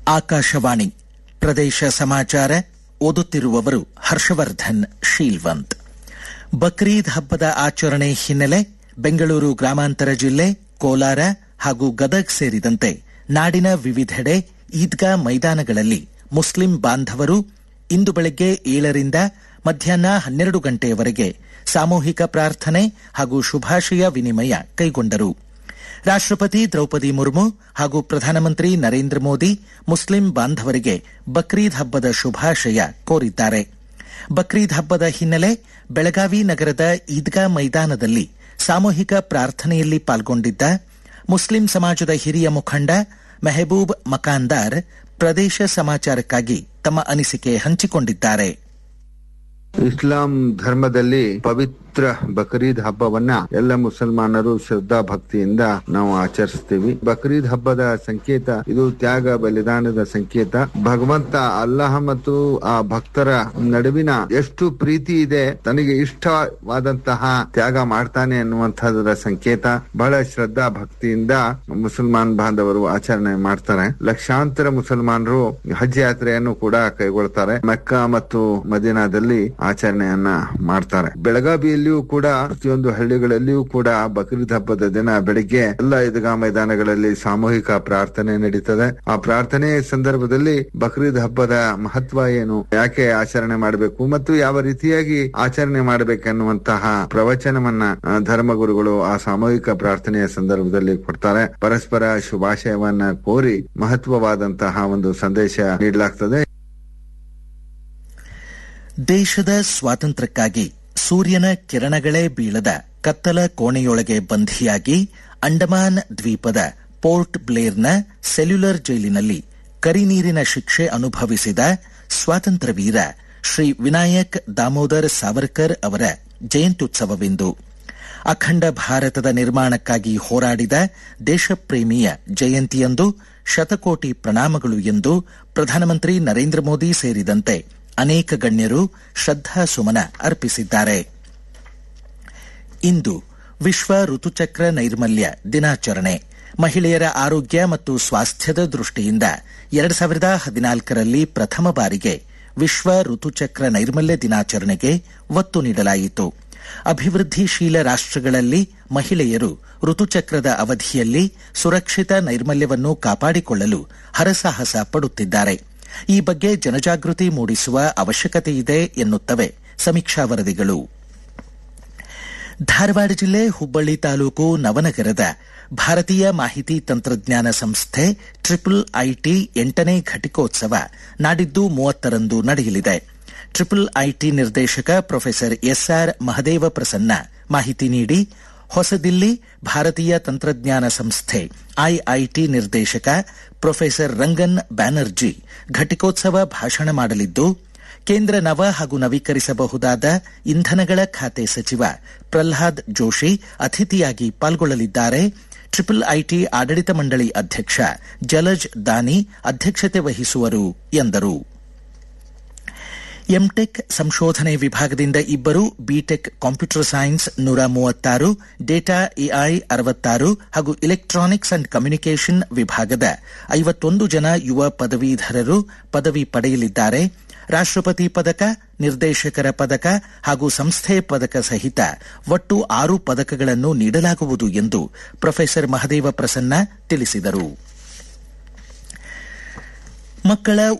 ಆಕಾಶವಾಣಿ ಪ್ರದೇಶ ಸಮಾಚಾರ ಓದುತ್ತಿರುವವರು ಹರ್ಷವರ್ಧನ್ ಶೀಲ್ವಂತ್ ಬಕ್ರೀದ್ ಹಬ್ಬದ ಆಚರಣೆ ಹಿನ್ನೆಲೆ ಬೆಂಗಳೂರು ಗ್ರಾಮಾಂತರ ಜಿಲ್ಲೆ ಕೋಲಾರ ಹಾಗೂ ಗದಗ್ ಸೇರಿದಂತೆ ನಾಡಿನ ವಿವಿಧೆಡೆ ಈದ್ಗಾ ಮೈದಾನಗಳಲ್ಲಿ ಮುಸ್ಲಿಂ ಬಾಂಧವರು ಇಂದು ಬೆಳಗ್ಗೆ ಏಳರಿಂದ ಮಧ್ಯಾಹ್ನ ಹನ್ನೆರಡು ಗಂಟೆಯವರೆಗೆ ಸಾಮೂಹಿಕ ಪ್ರಾರ್ಥನೆ ಹಾಗೂ ಶುಭಾಶಯ ವಿನಿಮಯ ಕೈಗೊಂಡರು ರಾಷ್ಟಪತಿ ದ್ರೌಪದಿ ಮುರ್ಮು ಹಾಗೂ ಪ್ರಧಾನಮಂತ್ರಿ ನರೇಂದ್ರ ಮೋದಿ ಮುಸ್ಲಿಂ ಬಾಂಧವರಿಗೆ ಬಕ್ರೀದ್ ಹಬ್ಬದ ಶುಭಾಶಯ ಕೋರಿದ್ದಾರೆ ಬಕ್ರೀದ್ ಹಬ್ಬದ ಹಿನ್ನೆಲೆ ಬೆಳಗಾವಿ ನಗರದ ಈದ್ಗಾ ಮೈದಾನದಲ್ಲಿ ಸಾಮೂಹಿಕ ಪ್ರಾರ್ಥನೆಯಲ್ಲಿ ಪಾಲ್ಗೊಂಡಿದ್ದ ಮುಸ್ಲಿಂ ಸಮಾಜದ ಹಿರಿಯ ಮುಖಂಡ ಮೆಹಬೂಬ್ ಮಕಾಂದಾರ್ ಪ್ರದೇಶ ಸಮಾಚಾರಕ್ಕಾಗಿ ತಮ್ಮ ಅನಿಸಿಕೆ ಹಂಚಿಕೊಂಡಿದ್ದಾರೆ ಇಸ್ಲಾಂ ಧರ್ಮದಲ್ಲಿ ಪವಿತ್ರ ಬಕ್ರೀದ್ ಹಬ್ಬವನ್ನ ಎಲ್ಲ ಮುಸಲ್ಮಾನರು ಶ್ರದ್ಧಾ ಭಕ್ತಿಯಿಂದ ನಾವು ಆಚರಿಸ್ತೀವಿ ಬಕ್ರೀದ್ ಹಬ್ಬದ ಸಂಕೇತ ಇದು ತ್ಯಾಗ ಬಲಿದಾನದ ಸಂಕೇತ ಭಗವಂತ ಅಲ್ಲಾಹ ಮತ್ತು ಆ ಭಕ್ತರ ನಡುವಿನ ಎಷ್ಟು ಪ್ರೀತಿ ಇದೆ ತನಗೆ ಇಷ್ಟವಾದಂತಹ ತ್ಯಾಗ ಮಾಡ್ತಾನೆ ಅನ್ನುವಂತಹದರ ಸಂಕೇತ ಬಹಳ ಶ್ರದ್ಧಾ ಭಕ್ತಿಯಿಂದ ಮುಸಲ್ಮಾನ್ ಬಾಂಧವರು ಆಚರಣೆ ಮಾಡ್ತಾರೆ ಲಕ್ಷಾಂತರ ಮುಸಲ್ಮಾನರು ಹಜ್ ಯಾತ್ರೆಯನ್ನು ಕೂಡ ಕೈಗೊಳ್ತಾರೆ ಮೆಕ್ಕಾ ಮತ್ತು ಮದೀನಾದಲ್ಲಿ ಆಚರಣೆಯನ್ನ ಮಾಡ್ತಾರೆ ಬೆಳಗಾವಿಯಲ್ಲಿಯೂ ಕೂಡ ಪ್ರತಿಯೊಂದು ಹಳ್ಳಿಗಳಲ್ಲಿಯೂ ಕೂಡ ಬಕ್ರೀದ್ ಹಬ್ಬದ ದಿನ ಬೆಳಿಗ್ಗೆ ಎಲ್ಲ ಈದ್ಗಾ ಮೈದಾನಗಳಲ್ಲಿ ಸಾಮೂಹಿಕ ಪ್ರಾರ್ಥನೆ ನಡೀತದೆ ಆ ಪ್ರಾರ್ಥನೆ ಸಂದರ್ಭದಲ್ಲಿ ಬಕ್ರೀದ್ ಹಬ್ಬದ ಮಹತ್ವ ಏನು ಯಾಕೆ ಆಚರಣೆ ಮಾಡಬೇಕು ಮತ್ತು ಯಾವ ರೀತಿಯಾಗಿ ಆಚರಣೆ ಮಾಡಬೇಕೆನ್ನುವಂತಹ ಪ್ರವಚನವನ್ನ ಆ, ಧರ್ಮಗುರುಗಳು ಆ ಸಾಮೂಹಿಕ ಪ್ರಾರ್ಥನೆಯ ಸಂದರ್ಭದಲ್ಲಿ ಕೊಡ್ತಾರೆ ಪರಸ್ಪರ ಶುಭಾಶಯವನ್ನ ಕೋರಿ ಮಹತ್ವವಾದಂತಹ ಒಂದು ಸಂದೇಶ ನೀಡಲಾಗ್ತದೆ ದೇಶದ ಸ್ವಾತಂತ್ರ್ಯಕ್ಕಾಗಿ ಸೂರ್ಯನ ಕಿರಣಗಳೇ ಬೀಳದ ಕತ್ತಲ ಕೋಣೆಯೊಳಗೆ ಬಂಧಿಯಾಗಿ ಅಂಡಮಾನ್ ದ್ವೀಪದ ಪೋರ್ಟ್ ಬ್ಲೇರ್ನ ಸೆಲ್ಯುಲರ್ ಜೈಲಿನಲ್ಲಿ ಕರಿನೀರಿನ ಶಿಕ್ಷೆ ಅನುಭವಿಸಿದ ಸ್ವಾತಂತ್ರ್ಯ ವೀರ ಶ್ರೀ ವಿನಾಯಕ್ ದಾಮೋದರ್ ಸಾವರ್ಕರ್ ಅವರ ಜಯಂತ್ಯುತ್ಸವವಿಂದು ಅಖಂಡ ಭಾರತದ ನಿರ್ಮಾಣಕ್ಕಾಗಿ ಹೋರಾಡಿದ ದೇಶಪ್ರೇಮಿಯ ಜಯಂತಿಯಂದು ಶತಕೋಟಿ ಪ್ರಣಾಮಗಳು ಎಂದು ಪ್ರಧಾನಮಂತ್ರಿ ನರೇಂದ್ರ ಮೋದಿ ಸೇರಿದಂತೆ ಅನೇಕ ಗಣ್ಯರು ಶ್ರದ್ಧಾ ಸುಮನ ಅರ್ಪಿಸಿದ್ದಾರೆ ಇಂದು ವಿಶ್ವ ಋತುಚಕ್ರ ನೈರ್ಮಲ್ಯ ದಿನಾಚರಣೆ ಮಹಿಳೆಯರ ಆರೋಗ್ಯ ಮತ್ತು ಸ್ವಾಸ್ಥ್ಯದ ದೃಷ್ಟಿಯಿಂದ ಎರಡ್ ಸಾವಿರದ ಹದಿನಾಲ್ಕರಲ್ಲಿ ಪ್ರಥಮ ಬಾರಿಗೆ ವಿಶ್ವ ಋತುಚಕ್ರ ನೈರ್ಮಲ್ಯ ದಿನಾಚರಣೆಗೆ ಒತ್ತು ನೀಡಲಾಯಿತು ಅಭಿವೃದ್ಧಿಶೀಲ ರಾಷ್ಟ್ರಗಳಲ್ಲಿ ಮಹಿಳೆಯರು ಋತುಚಕ್ರದ ಅವಧಿಯಲ್ಲಿ ಸುರಕ್ಷಿತ ನೈರ್ಮಲ್ಯವನ್ನು ಕಾಪಾಡಿಕೊಳ್ಳಲು ಹರಸಾಹಸ ಪಡುತ್ತಿದ್ದಾರೆ ಈ ಬಗ್ಗೆ ಜನಜಾಗೃತಿ ಮೂಡಿಸುವ ಅವಶ್ಯಕತೆಯಿದೆ ಎನ್ನುತ್ತವೆ ಸಮೀಕ್ಷಾ ವರದಿಗಳು ಧಾರವಾಡ ಜಿಲ್ಲೆ ಹುಬ್ಬಳ್ಳಿ ತಾಲೂಕು ನವನಗರದ ಭಾರತೀಯ ಮಾಹಿತಿ ತಂತ್ರಜ್ಞಾನ ಸಂಸ್ಥೆ ಟ್ರಿಪಲ್ ಐಟಿ ಎಂಟನೇ ಘಟಿಕೋತ್ಸವ ನಾಡಿದ್ದು ಮೂವತ್ತರಂದು ನಡೆಯಲಿದೆ ಟ್ರಿಪಲ್ ಐಟಿ ನಿರ್ದೇಶಕ ಪ್ರೊಫೆಸರ್ ಎಸ್ಆರ್ ಮಹದೇವ ಪ್ರಸನ್ನ ಮಾಹಿತಿ ನೀಡಿ ಹೊಸದಿಲ್ಲಿ ಭಾರತೀಯ ತಂತ್ರಜ್ಞಾನ ಸಂಸ್ಥೆ ಐಐಟಿ ನಿರ್ದೇಶಕ ಪ್ರೊಫೆಸರ್ ರಂಗನ್ ಬ್ಯಾನರ್ಜಿ ಘಟಿಕೋತ್ಸವ ಭಾಷಣ ಮಾಡಲಿದ್ದು ಕೇಂದ್ರ ನವ ಹಾಗೂ ನವೀಕರಿಸಬಹುದಾದ ಇಂಧನಗಳ ಖಾತೆ ಸಚಿವ ಪ್ರಲ್ಹಾದ್ ಜೋಶಿ ಅತಿಥಿಯಾಗಿ ಪಾಲ್ಗೊಳ್ಳಲಿದ್ದಾರೆ ಟ್ರಿಪಲ್ ಐಟಿ ಆಡಳಿತ ಮಂಡಳಿ ಅಧ್ಯಕ್ಷ ಜಲಜ್ ದಾನಿ ಅಧ್ಯಕ್ಷತೆ ವಹಿಸುವರು ಎಂದರು ಎಂಟೆಕ್ ಸಂಶೋಧನೆ ವಿಭಾಗದಿಂದ ಇಬ್ಬರು ಬಿಟೆಕ್ ಕಂಪ್ಯೂಟರ್ ಸೈನ್ಸ್ ನೂರ ಮೂವತ್ತಾರು ಡೇಟಾ ಎಐ ಅರವತ್ತಾರು ಹಾಗೂ ಇಲೆಕ್ಟ್ರಾನಿಕ್ಸ್ ಅಂಡ್ ಕಮ್ಯುನಿಕೇಷನ್ ವಿಭಾಗದ ಐವತ್ತೊಂದು ಜನ ಯುವ ಪದವೀಧರರು ಪದವಿ ಪಡೆಯಲಿದ್ದಾರೆ ರಾಷ್ಟ್ರಪತಿ ಪದಕ ನಿರ್ದೇಶಕರ ಪದಕ ಹಾಗೂ ಸಂಸ್ಥೆ ಪದಕ ಸಹಿತ ಒಟ್ಟು ಆರು ಪದಕಗಳನ್ನು ನೀಡಲಾಗುವುದು ಎಂದು ಪ್ರೊಫೆಸರ್ ಮಹದೇವ ಪ್ರಸನ್ನ ತಿಳಿಸಿದರು ಮಕ್ಕಳ